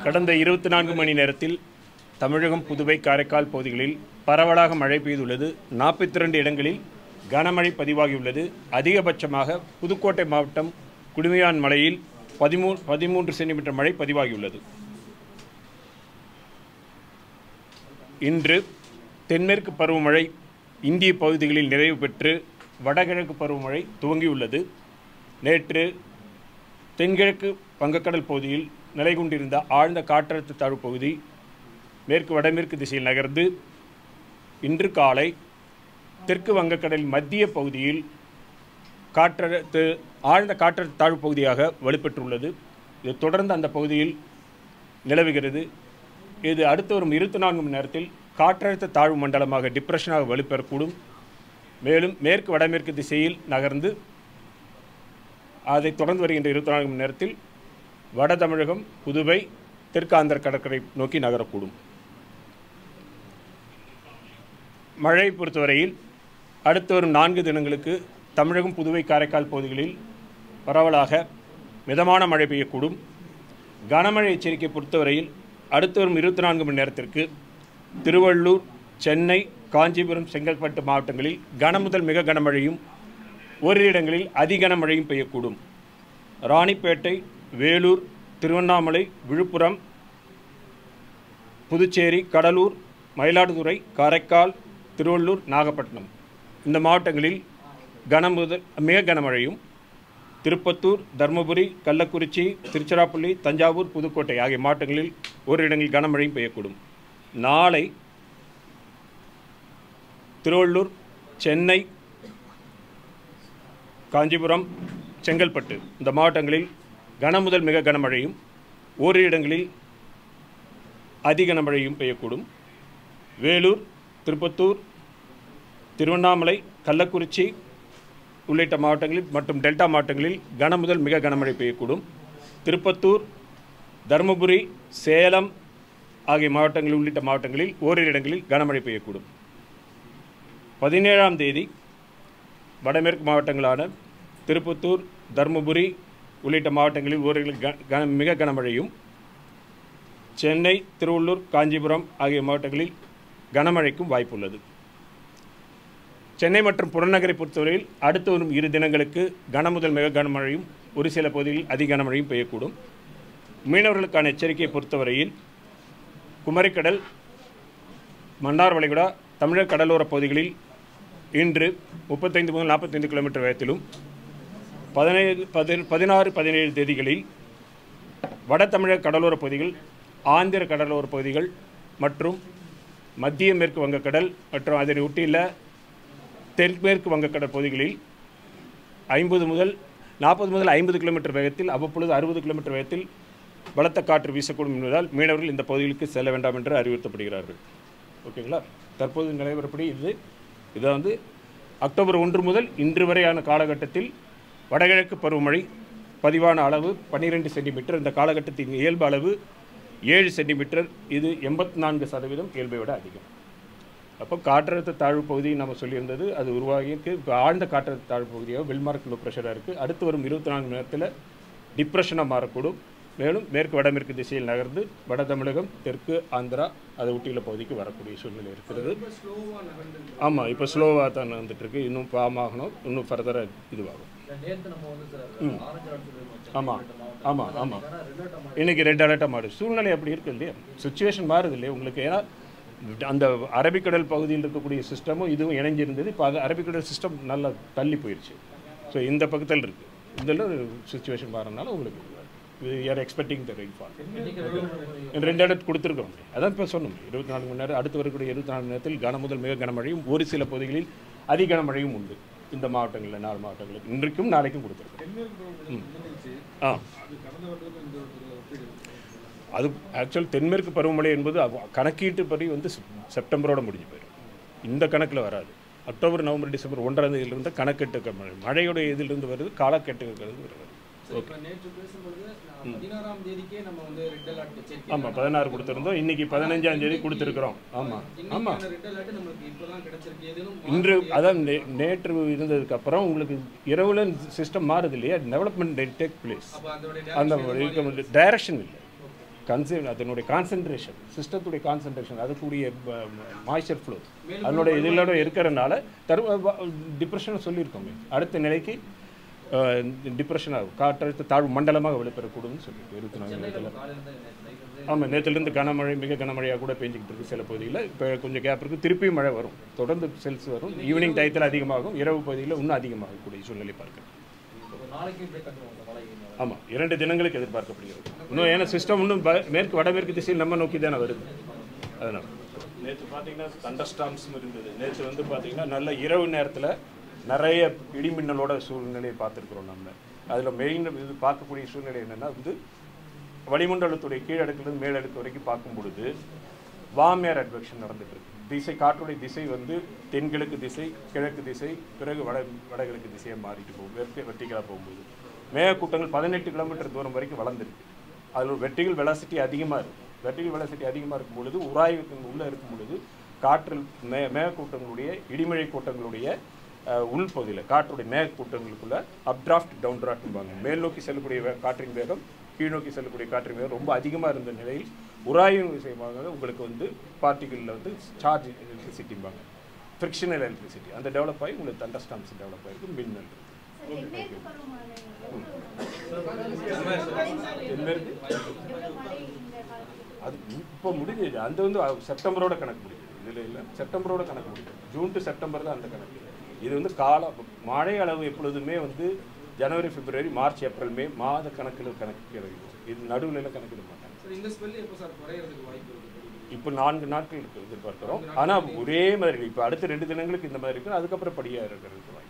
கடந்த இருபத்தி நான்கு மணி நேரத்தில் தமிழகம் புதுவை காரைக்கால் பகுதிகளில் பரவலாக மழை பெய்துள்ளது நாற்பத்தி ரெண்டு இடங்களில் கனமழை பதிவாகியுள்ளது அதிகபட்சமாக புதுக்கோட்டை மாவட்டம் குடுமையான் மலையில் பதிமூ பதிமூன்று சென்டிமீட்டர் மழை பதிவாகியுள்ளது இன்று தென்மேற்கு பருவமழை இந்திய பகுதிகளில் நிறைவு பெற்று வடகிழக்கு பருவமழை துவங்கியுள்ளது நேற்று தென்கிழக்கு வங்கக்கடல் பகுதியில் நிலை கொண்டிருந்த ஆழ்ந்த காற்றழுத்த தாழ்வு பகுதி மேற்கு வடமேற்கு திசையில் நகர்ந்து இன்று காலை தெற்கு வங்கக்கடல் மத்திய பகுதியில் காற்றழுத்து ஆழ்ந்த காற்றழுத்த தாழ்வு பகுதியாக வலுப்பெற்றுள்ளது இது தொடர்ந்து அந்த பகுதியில் நிலவுகிறது இது அடுத்து வரும் இருபத்தி நான்கு மணி நேரத்தில் காற்றழுத்த தாழ்வு மண்டலமாக டிப்ரெஷனாக வலுப்பெறக்கூடும் மேலும் மேற்கு வடமேற்கு திசையில் நகர்ந்து அதைத் தொடர்ந்து வருகின்ற இருபத்தி நான்கு மணி நேரத்தில் வட தமிழகம் புதுவை தெற்கு ஆந்திர கடற்கரை நோக்கி நகரக்கூடும் மழை பொறுத்தவரையில் அடுத்து வரும் நான்கு தினங்களுக்கு தமிழகம் புதுவை காரைக்கால் பகுதிகளில் பரவலாக மிதமான மழை பெய்யக்கூடும் கனமழை எச்சரிக்கை பொறுத்தவரையில் அடுத்து வரும் இருபத்தி நான்கு மணி நேரத்திற்கு திருவள்ளூர் சென்னை காஞ்சிபுரம் செங்கல்பட்டு மாவட்டங்களில் கனமுதல் மிக கனமழையும் ஓரிரு இடங்களில் அதிகனமழையும் பெய்யக்கூடும் ராணிப்பேட்டை வேலூர் திருவண்ணாமலை விழுப்புரம் புதுச்சேரி கடலூர் மயிலாடுதுறை காரைக்கால் திருவள்ளூர் நாகப்பட்டினம் இந்த மாவட்டங்களில் கனமுதல் மிக கனமழையும் திருப்பத்தூர் தருமபுரி கள்ளக்குறிச்சி திருச்சிராப்பள்ளி தஞ்சாவூர் புதுக்கோட்டை ஆகிய மாவட்டங்களில் ஓரிரு இடங்களில் கனமழையும் பெய்யக்கூடும் நாளை திருவள்ளூர் சென்னை காஞ்சிபுரம் செங்கல்பட்டு இந்த மாவட்டங்களில் கனமுதல் மிக கனமழையும் ஓரிரு இடங்களில் அதி கனமழையும் பெய்யக்கூடும் வேலூர் திருப்பத்தூர் திருவண்ணாமலை கள்ளக்குறிச்சி உள்ளிட்ட மாவட்டங்களில் மற்றும் டெல்டா மாவட்டங்களில் கனமுதல் மிக கனமழை பெய்யக்கூடும் திருப்பத்தூர் தருமபுரி சேலம் ஆகிய மாவட்டங்கள் உள்ளிட்ட மாவட்டங்களில் ஓரிரு இடங்களில் கனமழை பெய்யக்கூடும் பதினேழாம் தேதி வடமேற்கு மாவட்டங்களான திருப்பத்தூர் தருமபுரி உள்ளிட்ட மாவட்டங்களில் ஓரிரு க கன மிக கனமழையும் சென்னை திருவள்ளூர் காஞ்சிபுரம் ஆகிய மாவட்டங்களில் கனமழைக்கும் வாய்ப்புள்ளது சென்னை மற்றும் புறநகரை பொறுத்தவரையில் அடுத்து வரும் இரு தினங்களுக்கு கனமுதல் மிக கனமழையும் ஒரு சில பகுதிகளில் அதி கனமழையும் பெய்யக்கூடும் மீனவர்களுக்கான எச்சரிக்கையை பொறுத்தவரையில் குமரிக்கடல் மன்னார் வளைகுடா தமிழக கடலோரப் பகுதிகளில் இன்று முப்பத்தைந்து முதல் நாற்பத்தைந்து கிலோமீட்டர் வேகத்திலும் பதினேழு பதி பதினாறு பதினேழு தேதிகளில் வட தமிழக கடலோரப் பகுதிகள் ஆந்திர கடலோரப் பகுதிகள் மற்றும் மத்திய மேற்கு வங்கக்கடல் மற்றும் அதனை ஒட்டியுள்ள தென்மேற்கு வங்கக்கடல் பகுதிகளில் ஐம்பது முதல் நாற்பது முதல் ஐம்பது கிலோமீட்டர் வேகத்தில் அவ்வப்பொழுது அறுபது கிலோமீட்டர் வேகத்தில் பலத்த காற்று வீசக்கூடும் என்பதால் மீனவர்கள் இந்த பகுதிகளுக்கு செல்ல வேண்டாம் என்று அறிவுறுத்தப்படுகிறார்கள் ஓகேங்களா தற்போது நிலவரப்படி இது இதை வந்து அக்டோபர் ஒன்று முதல் இன்று வரையான காலகட்டத்தில் வடகிழக்கு பருவமழை பதிவான அளவு பன்னிரெண்டு சென்டிமீட்டர் இந்த காலகட்டத்தின் இயல்பு அளவு ஏழு சென்டிமீட்டர் இது எண்பத்தி நான்கு சதவீதம் இயல்பை விட அதிகம் அப்போ காற்றழுத்த தாழ்வு பகுதி நம்ம சொல்லியிருந்தது அது உருவாகியிருக்கு இப்போ ஆழ்ந்த காற்றழுத்த தாழ்வு பகுதியாக வெல்மார்க் லோ ப்ரெஷராக இருக்குது அடுத்து வரும் இருபத்தி நான்கு மணி நேரத்தில் டிப்ரெஷனாக மாறக்கூடும் மேலும் மேற்கு வடமேற்கு திசையில் நகர்ந்து வட தமிழகம் தெற்கு ஆந்திரா அதை ஒட்டியுள்ள பகுதிக்கு வரக்கூடிய சூழ்நிலை இருக்கிறது ஆமாம் இப்போ ஸ்லோவாக தான் வந்துட்டு இருக்கு இன்னும் ஃபார்ம் ஆகணும் இன்னும் ஃபர்தராக இதுவாகும் நேத்து நம்ம வந்து சார் ஆரஞ்சு அலர்ட் சொல்லிருந்தோம் ஆமாம் ஆமாம் ஆமாம் இன்னைக்கு ரெட் அலர்ட்டாக மாறுது சூழ்நிலை அப்படி இருக்கு இல்லையா சுச்சுவேஷன் மாறுது இல்லையா உங்களுக்கு ஏன்னா அந்த அரபிக்கடல் பகுதியில் இருக்கக்கூடிய சிஸ்டமும் இதுவும் இணைஞ்சிருந்தது இப்போ அது அரபிக்கடல் சிஸ்டம் நல்லா தள்ளி போயிடுச்சு ஸோ இந்த பக்கத்தில் இருக்குது இதில் சுச்சுவேஷன் மாறனால உங்களுக்கு ஆர் எக்ஸ்பெக்டிங் த ரெயின்ஃபால் ரெண்டு அலர்ட் கொடுத்துருக்கோம் அதான் இப்போ சொன்னோம் இருபத்தி நாலு மணி நேரம் அடுத்து வரக்கூடிய இருபத்தி நாலு மணி நேரத்தில் கனமுதல் மிக கனமழையும் ஒரு சில பகுதிகளில் அதி கனமழையும் உண்டு இந்த மாவட்டங்களில் நாலு மாவட்டங்களுக்கு இன்றைக்கும் நாளைக்கும் கொடுத்துருக்கோம் ம். ஆ அது ஆக்சுவல் தென்மேற்கு பருவமழை என்பது அவ- கணக்கீட்டு படி வந்து செப்- செப்டம்பரோட முடிஞ்சு போயிடும் இந்த கணக்கில் வராது அக்டோபர் நவம்பர் டிசம்பர் ஒன்றாம் தேதியிலிருந்து கணக்கெட்டு மழை மழையோட இதிலிருந்து வருது காலக்கெட்டுங்கிறது வருது இப்போ நேற்று பேசும்போது நான் பதினாறாம் தேதிக்கே நம்ம வந்து ரெட் அலர்ட் எச்சரிக்கை ஆமாம் பதினாறு கொடுத்துருந்தோம் இன்னைக்கு பதினஞ்சாம் தேதி கொடுத்துருக்குறோம் ஆமாம் ஆமாம் இன்னைக்கான ரெட் அலர்ட் நம்மளுக்கு இப்போதான் கிடைச்சிருக்கு ஏதேனும் இன்று அதான் நே- நேற்று இருந்ததுக்கு அப்புறம் உங்களுக்கு இரவுல சிஸ்டம் மாறுது இல்லையா டெவலப்மெண்ட் டேக் பிளேஸ் அப்போ அதோட அந்த டைரக்ஷன் இல்லை கன்சென் அதனுடைய கான்சென்ட்ரேஷன் சிஸ்டத்துடைய கான்சென்ட்ரேஷன் அதுக்குரிய மாய்ச்சர் ஃப்ளோ அதனுடைய இதோட இருக்கிறனால தரு டிப்ரெஷன் சொல்லியிருக்கோமே அடுத்த நிலைக்கு டிப்ரெஷன் ஆகும் காற்றழுத்த தாழ்வு மண்டலமாக வெளிப்பெறக்கூடும்னு சொல்லியிருக்கோம் இருபத்தி நாலு நேரத்தில் காலையில இருந்து நேற்று நைட் இருந்து ஆமாம் நேற்றுலேருந்து கனமழை மிக கனமழையாக கூட பெஞ்சிக்கிட்டு இருக்கு சில பகுதிகளில் இப்போ கொஞ்சம் கேப் இருக்குது திருப்பியும் மழை வரும் தொடர்ந்து செல்ஸ் வரும் ஈவினிங் டயத்தில் அதிகமாகும் இரவு பகுதியில் இன்னும் அதிகமாகக்கூடிய சூழ்நிலை பார்க்கிறேன் ஒரு நாளைக்கு இப்படியே கட்டுவோம் அந்த மழை இந்த மழை. ஆமாம் இரண்டு தினங்களுக்கு எதிர்பார்க்கப்படுகிறது இன்னும் ஏன்னா சிஸ்டம் இன்னும் ப- மேற்கு வடமேற்கு திசையில் நம்ம நோக்கி தானே வருது அதனால் நேற்று பார்த்தீங்கன்னா தண்டர்ஸ்டாம்ஸும் இருந்தது நேற்று வந்து பார்த்தீங்கன்னா நல்ல இரவு நேரத்தில் நிறைய இடிமின்னலோட சூழ்நிலையை பார்த்துருக்குறோம் நம்ம அதில் மெயின் இது பார்க்கக்கூடிய சூழ்நிலை என்னென்னா வந்து வளிமண்டலத்துடைய கீழடுக்குலேருந்து மேலடுக்கு வரைக்கும் பார்க்கும் பொழுது வாமியார் அட்வெக்ஷன் நடந்துட்டு இருக்கு திசை காற்றுடைய திசை வந்து தென்கிழக்கு திசை கிழக்கு திசை பிறகு வட வடகிழக்கு திசையாக மாறிட்டு போகும் வெர்டி வெர்டிகலாக போகும்போது மேகக்கூட்டங்கள் பதினெட்டு கிலோமீட்டர் தூரம் வரைக்கும் வளர்ந்துருக்கு அதில் வெர்டிகல் வெலாசிட்டி அதிகமாக இருக்கும் வெர்டிகல் வெலாசிட்டி அதிகமாக இருக்கும் பொழுது உராய்வுக்கு உள்ளே இருக்கும் பொழுது காற்றில் மே மேகக்கூட்டங்களுடைய இடிமழை கூட்டங்களுடைய அஹ், உள்பகுதியில் காற்றுடைய மேகக்கூட்டங்களுக்குள்ள அப்டிராஃப்ட் டவுன் டிராஃப்ட்பாங்க மேல் நோக்கி செல்லக்கூடிய வே- காற்றின் வேகம் கீழ் நோக்கி செல்லக்கூடிய காற்றின் வேகம் ரொம்ப அதிகமாக இருந்த நிலையில் உராய்வு விஷயமாக உங்களுக்கு வந்து பார்ட்டிகளில் வந்து சார்ஜ் எலக்ட்ரிசிட்டிம்பாங்க ஃப்ரிக்ஷனல் எலக்ட்ரிசிட்டி அந்த டெவலப் ஆகி உங்களுக்கு தண்டர்ஸ்டாம்ஸ் டெவலப் ஆகிருக்கு மின்னல் தென்மேற்கு பருவமழை தென்மேற்கு மழை இந்த காலத்துக்கு அது இப்போ முடிஞ்சது அந்த வந்து அ- செப்டம்பரோட கணக்கு முடியுது இதில் இல்லை செப்டம்பரோட கணக்கு முடியுது ஜூன் டு செப்டம்பர் தான் அந்த கணக்கு இது வந்து கால மழை அளவு எப்பொழுதுமே வந்து ஜனவரி பிப்ரவரி மார்ச் ஏப்ரல் மே மாத கணக்கில் கணக்கு கிடைக்கும் இது நடுவில் கணக்கிட மாட்டாங்க சார் இந்த ஸ்மெல் எப்போ சார் குறையிறதுக்கு வாய்ப்பு இருக்கு இப்போ நான்கு நாட்கள் இருக்கு எதிர்பார்க்கிறோம் ஆனால் ஒரே மாதிரி இப்போ அடுத்த ரெண்டு தினங்களுக்கு இந்த மாதிரி இருக்கு அதுக்கப்புறம் படியாக இருக்கிறது